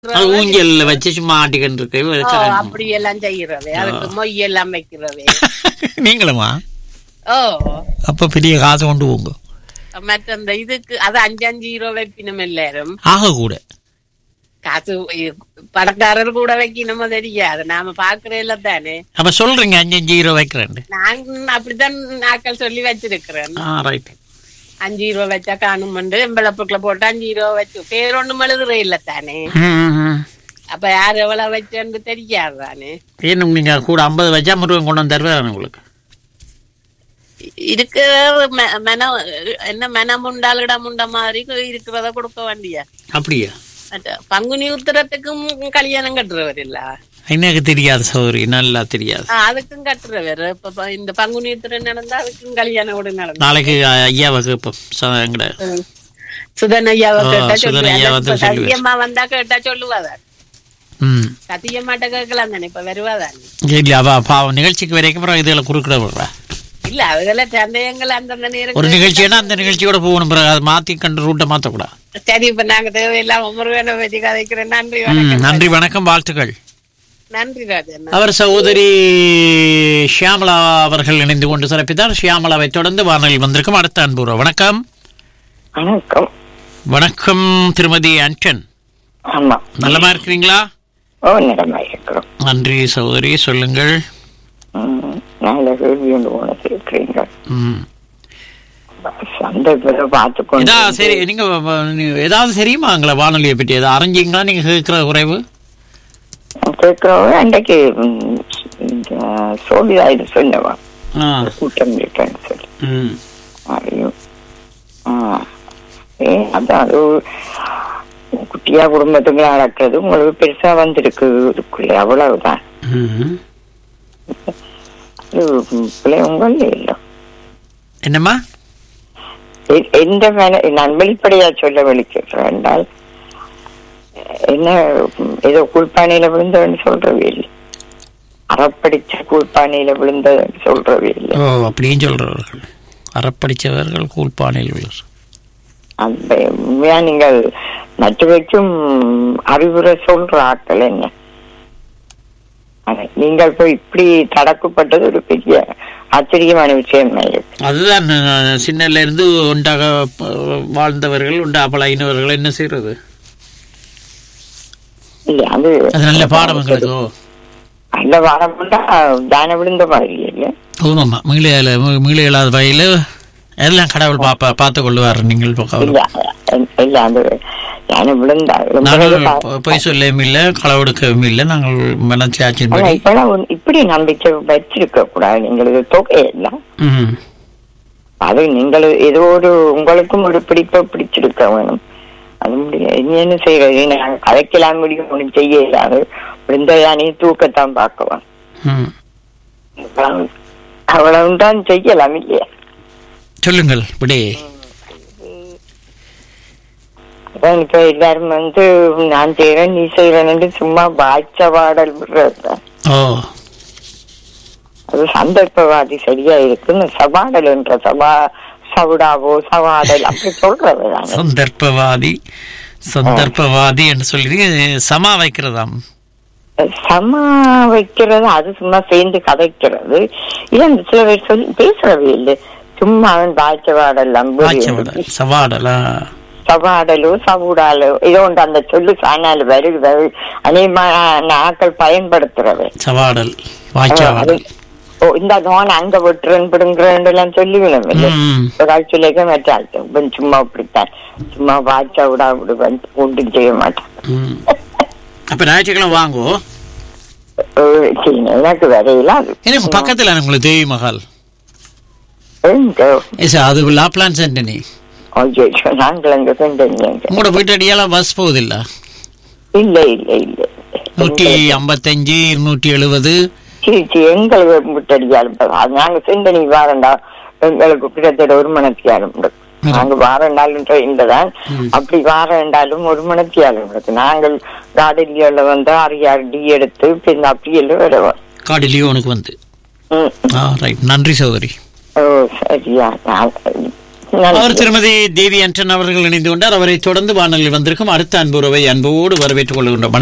அது ஊஞ்சல்ல வச்சு சும்மா ஆட்டிக்கிட்டு ஓ, இருக்கு அப்படி எல்லாம் செய்யறவே அதுக்கு மொய் எல்லாம் வைக்கிறவே நீங்களுமா ஓ அப்ப பெரிய காசு கொண்டு போங்க மற்ற அந்த இதுக்கு அது அஞ்சு அஞ்சு ஹீரோ வைப்பினும் எல்லாரும் ஆக கூட காசு இ- பணக்காரர் கூட வைக்கணுமோ தெரியாது நாம பாக்குறேல தானே அப்ப சொல்றீங்க அஞ்சு அஞ்சு ஹீரோ வைக்கிறேன் நாங்க அப்படித்தான் நாக்கள் சொல்லி வச்சிருக்கிறேன் ஆ ரைட் அஞ்சு ரூபா வச்சா காணுமெண்டு எம்பளப்புக்குள்ள போட்டு அஞ்சு ரூபா வச்சு பேர் ஒண்ணும் எழுதுற இல்ல தானே அப்ப யார் எவ்வளவு வச்சேன்னு தெரியாது தானே ஏன்னு நீங்க கூட ஐம்பது வச்சா முருகன் கொண்டு வந்து தருவாரு உங்களுக்கு இருக்கிற ம- மனம் என்ன மனம் உண்டால் இடம் உண்ட மாதிரி இருக்கிறத கொடுக்க வேண்டிய அப்படியா மற்ற பங்குனி உத்திரத்துக்கும் கல்யாணம் கட்டுறவர் இல்ல எனக்கு தெரியாது சௌரி நல்லா தெரியாது ஆ, அதுக்கும் கட்டுறவர் இப்ப ப- இந்த பங்குனி உத்திரம் நடந்தா அதுக்கும் கல்யாணம் கூட நடந்தா நாளைக்கு ஐயாவுக்கு இப்போ எங்கட சுதன் ஐயாவை ஆ, கேட்டா சுதன் ஐயா வந்து சொல்லுவாங்க சொல்லுவார். சத்தியம்மா வந்தா கேட்டா சொல்லுவாதான் ம் சத்தியம்மாட்ட கேட்கலாம் தானே இப்ப வருவாதான் இல்ல அவ பாவம் நிகழ்ச்சிக்கு வரைக்கும் அப்புறம் இதுல குறுக்கிட விடுறா இல்ல அதுகள சந்தேகங்கள் அந்தந்த ஒரு நேரம் நிகழ்ச்சினா அந்த நிகழ்ச்சியோட போகணும் பிறகு அதை மாத்தி கண்டு ரூட்டை மாத்தக்கூடாது சரி இப்ப நாங்க தேவையில்லாம முருகனை பத்தி கதைக்கிறேன் நன்றி ம், வணக்கம் நன்றி வணக்கம் வாழ்த்துக்கள் நன்றி ராஜன் அவர் சகோதரி ஷியாமலா அவர்கள் இணைந்து கொண்டு சிறப்பித்தார் ஷியாமலாவை தொடர்ந்து வானொலியில் வந்திருக்கும் அடுத்த அன்புறவு வணக்கம் வணக்கம் வணக்கம் திருமதி அன்டன் ஆமா நல்லமா இருக்கிறீங்களா ஓ நிறமா இருக்கிறோம் நன்றி சகோதரி சொல்லுங்கள் ம், நல்ல கேள்வி ஒன்று உனக்கு இருக்கிறீங்க ம். சந்தர்ப்பத்தை பார்த்து கொண்டு இதா சரி நீங்க வ- நீ- ஏதாவது தெரியுமாங்களா வானொலியை பற்றி ஏதாவது அறிஞ்சீங்களா நீங்க கேட்கிற குறைவு கேட்கிறவங்க அன்றைக்கு ம், இந்த சோழிதாயிரு சொன்னவா ஆ. கூட்டம் இருக்கேன்னு சொல்லி ம். அறியும் ஆ ஏ அதான் அது குட்டியா குடும்பத்துக்கு நடக்கிறது உங்களுக்கு பெருசா வந்திருக்கு இதுக்குள்ள அவ்வளவுதான் ம். அது பிள்ளைங்கள் இல்லை என்னம்மா எ- எந்த மேல நான் வெளிப்படையா சொல்ல வெளிக்கிறேன் என்றால் என்ன ம், ஏதோ குளிப்பானையில விழுந்தவன்னு சொல்றவே இல்லை அறப்படிச்ச குளிப்பானையில விழுந்தவன்னு சொல்றவே இல்லை ஓ அப்படியும் சொல்றவர்கள் அறப்படிச்சவர்கள் கூழ்பானையில் விழுர் அந்த உண்மையா நீங்கள் நட்டு வைக்கும் அறிவுரை சொல்ற ஆட்கள் என்ன ஆனா, நீங்கள் போய் இப்படி தடக்கப்பட்டது ஒரு பெரிய ஆச்சரியமான விஷயம் இருக்கு அதுதான் அஹ், சின்னல இருந்து ஒன்றாக அஹ், வாழ்ந்தவர்கள் ஒன்றா பழகினவர்கள் என்ன செய்யறது இல்ல அது அது நல்ல பாடம் எங்களுக்கு ஓ. அந்த வாரம் தான விழுந்த மாதிரி இல்லை ஆமாம்மா மீளையில மீள இல்லாத வகையில் எல்லாம் கடவுள் பாப்பா பார்த்து கொள்ளுவார் நீங்கள் பக்கம் இல்ல இல்ல அந்த யானை விழுந்தா நாங்கள் பொ- பொய் சொல்லவும் இல்லை களவெடுக்கவும் இல்லை நாங்கள் மனச்சாட்சியின் ஆனா படி இப்பெல்லாம் ஒண்ணு- இப்படி நம்பிக்கை வச்சிருக்க கூடாது எங்களுக்கு தொகை இல்லை ம் அது நீங்கள் ஏதோ ஒரு உங்களுக்கும் ஒரு பிடிப்பை பிடிச்சிருக்க வேணும் அது முடியாது என்ன செய்யறது நாங்க கதைக்கலாம் முடியும் ஒன்றும் செய்ய இல்லாது விழுந்த யானையை தூக்கத்தான் பார்க்குவோம் ம் அவ்வளவுதான் செய்யலாம் இல்லையா சொல்லுங்கள் விடே அதான் இப்ப எல்லாரும் வந்து நான் செய்யறேன் நீ செய்யறேன்னு சும்மா வாய்ச்ச பாடல் விடுறதுதான் ஓ அது சந்தர்ப்பவாதி சரியா இருக்குன்னு சபாடல் என்ற சபா சவுடாவோ சவாடல் அப்படி சொல்றது நாங்க சந்தர்ப்பவாதி சந்தர்ப்பவாதி என்று சொல்லி சமா வைக்கிறதாம் சமா வைக்கிறது அது சும்மா சேர்ந்து கதைக்கிறது இது அந்த சில பேர் சொல்லி பேசுறவே இல்லை சும்மா அவன் பாய்ச்சவாடல் வாச்சவடல் சவாடலா சவாடலோ சவுடாலோ ஏதோ ஒன்று அந்த சொல்லு சாணால் வருகிறது அநேகமான ஆக்கள் பயன்படுத்துறவை சவாடல் வாய்ச்சவாடல் ஓ இந்த நோன் அங்க விட்டுறேன் பிடுங்குறேன் எல்லாம் சொல்லிவிடும் இல்லை ம் ஒரு ஆள் சொல்லிக்க மாட்டாள் இவன் சும்மா அப்படித்தான் சும்மா வாய்ச்சா விடா விடுவேன் ஒன்றும் செய்ய மாட்டான் ம் அப்ப ஞாயிற்றுக்கிழமை வாங்கோ ஓ, சரி, எனக்கு வரையில அது எனக்கு பக்கத்துல உங்களுக்கு தேவி மகால் எங்க எஸ் அது லாப்லான் சென்டனி ஐயோ நாங்கள் அங்க கொண்டீங்க உங்களோட வீட்டு அடியால பஸ் போகுதில்ல இல்ல இல்ல இல்ல நூற்றி ஐம்பத்தஞ்சு இருநூற்றி எழுபது சரி சரி எங்களுக்கு விட்டடியாலும் நாங்க சிந்தனை வாரண்டா எங்களுக்கு கிட்டத்தட்ட ஒரு மணத்தியாலும் நாங்க வாரண்டாலும் ட்ரெயின்ல தான் அப்படி வாரண்டாலும் ஒரு மணத்தியாலும் இருக்கு நாங்கள் காடலியோல வந்து ஆறு டி எடுத்து பின் அப்படியெல்லாம் வருவோம் காடு லியோனுக்கு வந்து ம் ஆ ரைட் நன்றி சௌதரி ஓ சரியா நான் நன்றி. அவர் திருமதி தேவி ஆண்டன் அவர்கள் இணைந்து கொண்டார் அவரை தொடர்ந்து வானொலியில் வந்திருக்கும் அடுத்த அன்புறவை அன்போடு வரவேற்றுக் கொள்கின்றோம்